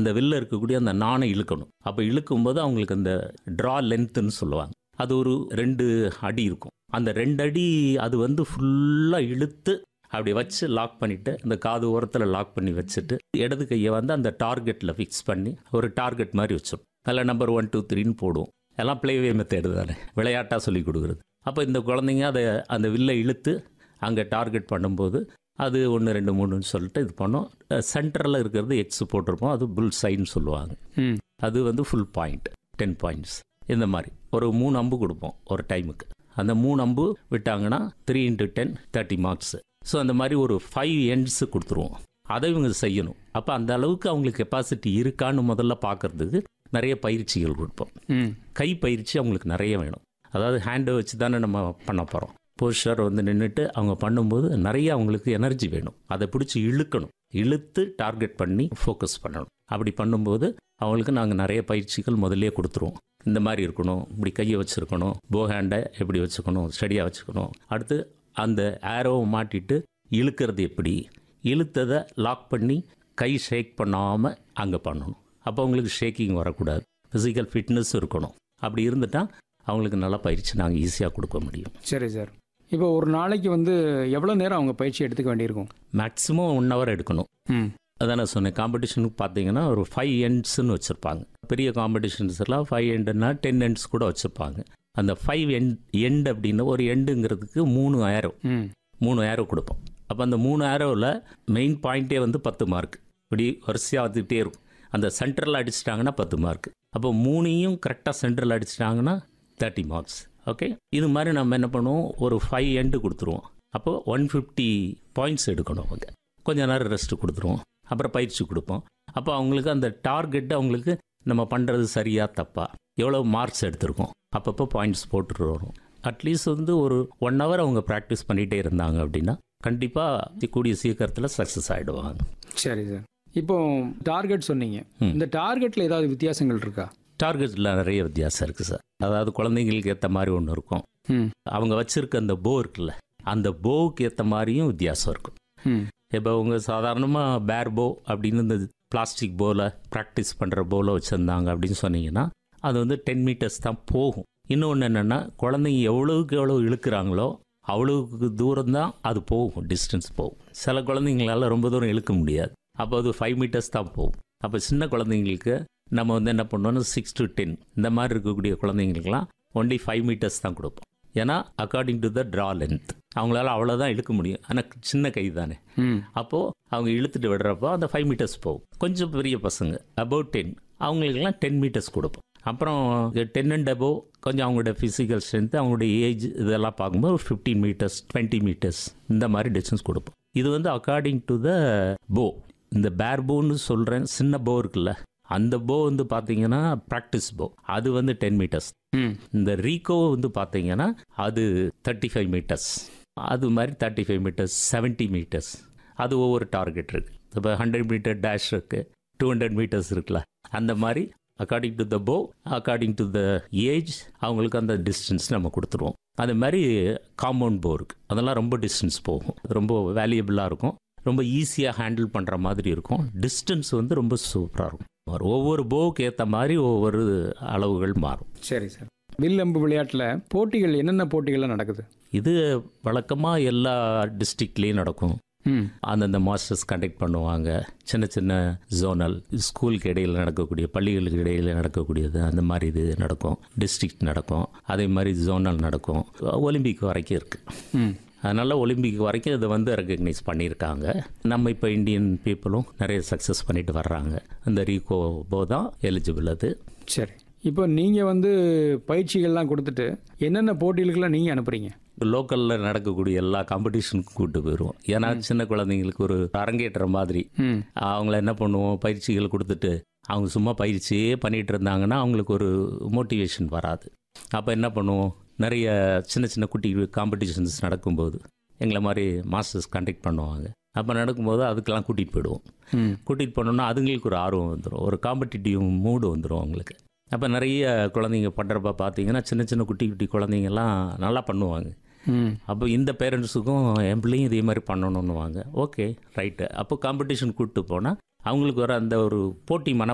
அந்த வில்ல இருக்கக்கூடிய அந்த நாணை இழுக்கணும் அப்போ இழுக்கும்போது அவங்களுக்கு அந்த ட்ரா லென்த்துன்னு சொல்லுவாங்க அது ஒரு ரெண்டு அடி இருக்கும் அந்த ரெண்டு அடி அது வந்து ஃபுல்லாக இழுத்து அப்படி வச்சு லாக் பண்ணிட்டு இந்த காது ஓரத்தில் லாக் பண்ணி வச்சுட்டு இடது கையை வந்து அந்த டார்கெட்டில் ஃபிக்ஸ் பண்ணி ஒரு டார்கெட் மாதிரி வச்சிடும் அதில் நம்பர் ஒன் டூ த்ரீன்னு போடுவோம் எல்லாம் ப்ளேவே மெத்தேடு தானே விளையாட்டாக சொல்லி கொடுக்குறது அப்போ இந்த குழந்தைங்க அதை அந்த வில்லை இழுத்து அங்கே டார்கெட் பண்ணும்போது அது ஒன்று ரெண்டு மூணுன்னு சொல்லிட்டு இது பண்ணோம் சென்டரில் இருக்கிறது எக்ஸ் போட்டிருப்போம் அது புல் சைன்னு சொல்லுவாங்க ம் அது வந்து ஃபுல் பாயிண்ட் டென் பாயிண்ட்ஸ் இந்த மாதிரி ஒரு மூணு அம்பு கொடுப்போம் ஒரு டைமுக்கு அந்த மூணு அம்பு விட்டாங்கன்னா three into ten thirty marks so அந்த மாதிரி ஒரு ஃபைவ் எண்ட்ஸ் கொடுத்துருவோம் அதை இவங்க செய்யணும் அப்போ அந்த அளவுக்கு அவங்களுக்கு கெப்பாசிட்டி இருக்கான்னு முதல்ல பார்க்கறதுக்கு நிறைய பயிற்சிகள் கொடுப்போம் ம் கை பயிற்சி அவங்களுக்கு நிறைய வேணும் அதாவது ஹேண்டை வச்சு தானே நம்ம பண்ண போகிறோம் போஸ்டர் வந்து நின்றுட்டு அவங்க பண்ணும்போது நிறைய அவங்களுக்கு எனர்ஜி வேணும் அதை பிடிச்சி இழுக்கணும் இழுத்து டார்கெட் பண்ணி ஃபோக்கஸ் பண்ணணும் அப்படி பண்ணும்போது அவங்களுக்கு நாங்கள் நிறைய பயிற்சிகள் முதல்லயே கொடுத்துருவோம் இந்த மாதிரி இருக்கணும் இப்படி கையை வச்சுருக்கணும் போ ஹேண்டை எப்படி வச்சுக்கணும் ஸ்டடியாக வச்சுக்கணும் அடுத்து அந்த ஏரோவை மாட்டிட்டு இழுக்கிறது எப்படி இழுத்ததை லாக் பண்ணி கை ஷேக் பண்ணாமல் அங்கே பண்ணணும் அப்போ அவங்களுக்கு ஷேக்கிங் வரக்கூடாது ஃபிசிக்கல் ஃபிட்னஸ் இருக்கணும் அப்படி இருந்துட்டால் அவங்களுக்கு நல்ல பயிற்சி நாங்கள் ஈஸியாக கொடுக்க முடியும் சரி சார் இப்போ ஒரு நாளைக்கு வந்து எவ்வளோ நேரம் அவங்க பயிற்சி எடுத்துக்க வேண்டியிருக்கும் மேக்ஸிமம் ஒன் ஹவர் எடுக்கணும் ம் அதான் நான் சொன்னேன் காம்படிஷனுக்கு பார்த்தீங்கன்னா ஒரு ஃபைவ் எண்ட்ஸ்னு வச்சுருப்பாங்க பெரிய காம்படிஷன்ஸ் எல்லாம் ஃபைவ் எண்டுன்னா டென் எண்ட்ஸ் கூட வச்சுருப்பாங்க அந்த ஃபைவ் எண்ட் எண்ட் அப்படின்னு ஒரு எண்டுங்கிறதுக்கு மூணு ஏரோ ம் மூணு ஏரோ கொடுப்போம் அப்போ அந்த மூணு ஏரோவில் மெயின் பாயிண்ட்டே வந்து பத்து மார்க் இப்படி வரிசையாக வந்துக்கிட்டே இருக்கும் அந்த சென்டரில் அடிச்சிட்டாங்கன்னா பத்து மார்க் அப்போ மூணையும் கரெக்டாக சென்டரில் அடிச்சிட்டாங்கன்னா தேர்ட்டி மார்க்ஸ் ஓகே இது மாதிரி நம்ம என்ன பண்ணுவோம் ஒரு ஃபைவ் எண்டு கொடுத்துருவோம் அப்போ ஒன் ஃபிஃப்டி பாயிண்ட்ஸ் எடுக்கணும் அவங்க கொஞ்ச நேரம் ரெஸ்ட் கொடுத்துருவோம் அப்புறம் பயிற்சி கொடுப்போம் அப்போ அவங்களுக்கு அந்த டார்கெட் அவங்களுக்கு நம்ம பண்ணுறது சரியா தப்பா எவ்வளோ மார்க்ஸ் எடுத்திருக்கோம் அப்பப்போ பாயிண்ட்ஸ் போட்டுட்டு வரும் அட்லீஸ்ட் வந்து ஒரு ஒன் ஹவர் அவங்க ப்ராக்டிஸ் பண்ணிகிட்டே இருந்தாங்க அப்படின்னா கண்டிப்பாக கூடிய சீக்கிரத்தில் சக்ஸஸ் ஆகிடுவாங்க சரி சார் இப்போ டார்கெட் சொன்னீங்க ம். இந்த டார்கெட்டில் ஏதாவது வித்தியாசங்கள் இருக்கா டார்கெட்டில் நிறைய வித்தியாசம் இருக்குது சார் அதாவது குழந்தைங்களுக்கு ஏற்ற மாதிரி ஒன்று இருக்கும் ம் அவங்க வச்சிருக்க அந்த போ இருக்குல்ல அந்த போவுக்கு ஏற்ற மாதிரியும் வித்தியாசம் இருக்கும் ம் இப்போ அவங்க சாதாரணமாக பேர் போ அப்படின்னு இந்த பிளாஸ்டிக் போவில் ப்ராக்டிஸ் பண்ணுற போவில் வச்சுருந்தாங்க அப்படின்னு சொன்னீங்கன்னா அது வந்து டென் மீட்டர்ஸ் தான் போகும் இன்னொன்று என்னென்னா குழந்தைங்க எவ்வளவுக்கு எவ்வளோ இழுக்கிறாங்களோ அவ்வளவுக்கு தூரம் தான் அது போகும் டிஸ்டன்ஸ் போகும் சில குழந்தைங்களால ரொம்ப தூரம் இழுக்க முடியாது அப்போ அது ஃபைவ் மீட்டர்ஸ் தான் போகும் அப்போ சின்ன குழந்தைங்களுக்கு நம்ம வந்து என்ன பண்ணோம்னா சிக்ஸ் டு டென் இந்த மாதிரி இருக்கக்கூடிய குழந்தைங்களுக்குலாம் ஒன்லி ஃபைவ் மீட்டர்ஸ் தான் கொடுப்போம் ஏன்னா according to the draw length அவங்களால அவ்வளோதான் இழுக்க முடியும் ஆனால் சின்ன கை தானே ம் அப்போது அவங்க இழுத்துட்டு விடுறப்போ அந்த ஃபைவ் மீட்டர்ஸ் போகும் கொஞ்சம் பெரிய பசங்க அபவுட் டென் அவங்களுக்கெல்லாம் டென் மீட்டர்ஸ் கொடுப்போம் அப்புறம் டென் அண்ட் அபோவ் கொஞ்சம் அவங்களோட ஃபிசிக்கல் ஸ்ட்ரென்த் அவங்களுடைய ஏஜ் இதெல்லாம் பார்க்கும்போது ஒரு ஃபிஃப்டீன் மீட்டர்ஸ் டுவெண்ட்டி மீட்டர்ஸ் இந்த மாதிரி டிஸ்டன்ஸ் கொடுப்போம் இது வந்து அக்கார்டிங் டு த போ இந்த பேர் போன்னு சொல்கிறேன் சின்ன போ இருக்குல்ல அந்த போ வந்து பார்த்தீங்கன்னா ப்ராக்டிஸ் போ அது வந்து டென் மீட்டர்ஸ் ம் இந்த ரீகோ வந்து பார்த்தீங்கன்னா அது தேர்ட்டி ஃபைவ் மீட்டர்ஸ் அது மாதிரி thirty five meters seventy meters அது ஒவ்வொரு டார்கெட் இருக்கு இப்போ ஹண்ட்ரட் மீட்டர் டேஷ் இருக்கு டூ ஹண்ட்ரட் மீட்டர்ஸ் இருக்குல்ல அந்த மாதிரி அக்கார்டிங் டு த போ அக்கார்டிங் டு த ஏஜ் அவங்களுக்கு அந்த டிஸ்டன்ஸ் நம்ம கொடுத்துருவோம் அது மாதிரி காம்பவுண்ட் போ இருக்கு அதெல்லாம் ரொம்ப டிஸ்டன்ஸ் போகும் ரொம்ப வேல்யூபிளாக இருக்கும் ரொம்ப ஈஸியாக ஹேண்டில் பண்ணுற மாதிரி இருக்கும் டிஸ்டன்ஸ் வந்து ரொம்ப சூப்பராக இருக்கும் ஒவ்வொரு போவுக்கு ஏற்ற மாதிரி ஒவ்வொரு அளவுகள் மாறும் சரி சார் வில் அம்பு விளையாட்டில் போட்டிகள் என்னென்ன போட்டிகள்லாம் நடக்குது இது வழக்கமாக எல்லா டிஸ்ட்ரிக்ட்லேயும் நடக்கும் ம் அந்தந்த மாஸ்டர்ஸ் கண்டக்ட் பண்ணுவாங்க சின்ன சின்ன ஜோனல் ஸ்கூலுக்கு இடையில் நடக்கக்கூடிய பள்ளிகளுக்கு இடையில் நடக்கக்கூடியது அந்த மாதிரி இது நடக்கும் டிஸ்ட்ரிக்ட் நடக்கும் அதே மாதிரி ஜோனல் நடக்கும் ஒலிம்பிக் வரைக்கும் இருக்குது ம் அதனால் ஒலிம்பிக் வரைக்கும் இதை வந்து ரெக்கக்னைஸ் பண்ணியிருக்காங்க நம்ம இப்போ இந்தியன் பீப்புளும் நிறைய சக்ஸஸ் பண்ணிட்டு வர்றாங்க அந்த ரீகோ போ தான் எலிஜிபிள் அது சரி இப்போ நீங்கள் வந்து பயிற்சிகள்லாம் கொடுத்துட்டு என்னென்ன போட்டிகளுக்கெல்லாம் நீங்கள் அனுப்புறீங்க லோக்கலில் நடக்கக்கூடிய எல்லா காம்படிஷனுக்கும் கூட்டு போயிடுவோம் ஏன்னா சின்ன குழந்தைங்களுக்கு ஒரு அரங்கேற்ற மாதிரி ம் அவங்கள என்ன பண்ணுவோம் பயிற்சிகள் கொடுத்துட்டு அவங்க சும்மா பயிற்சியே பண்ணிட்டு இருந்தாங்கன்னா அவங்களுக்கு ஒரு மோட்டிவேஷன் வராது அப்போ என்ன பண்ணுவோம் நிறைய சின்ன சின்ன குட்டி காம்படிஷன்ஸ் நடக்கும்போது எங்களை மாதிரி மாஸ்டர்ஸ் கண்டக்ட் பண்ணுவாங்க அப்போ நடக்கும்போது அதுக்கெல்லாம் கூட்டிகிட்டு போயிடுவோம் ம் கூட்டிகிட்டு போனோம்னா அதுங்களுக்கு ஒரு ஆர்வம் வந்துடும் ஒரு காம்படிட்டிவ் மூடு வந்துடும் அவங்களுக்கு அப்போ நிறைய குழந்தைங்க பண்ணுறப்ப பார்த்தீங்கன்னா சின்ன சின்ன குட்டி குட்டி குழந்தைங்கலாம் நல்லா பண்ணுவாங்க ம் அப்போ இந்த பேரண்ட்ஸுக்கும் என் பிள்ளையும் இதே மாதிரி பண்ணணும்னுவாங்க ஓகே ரைட்டு அப்போ காம்படிஷன் கூப்பிட்டு போனால் அவங்களுக்கு வர அந்த ஒரு போட்டி மன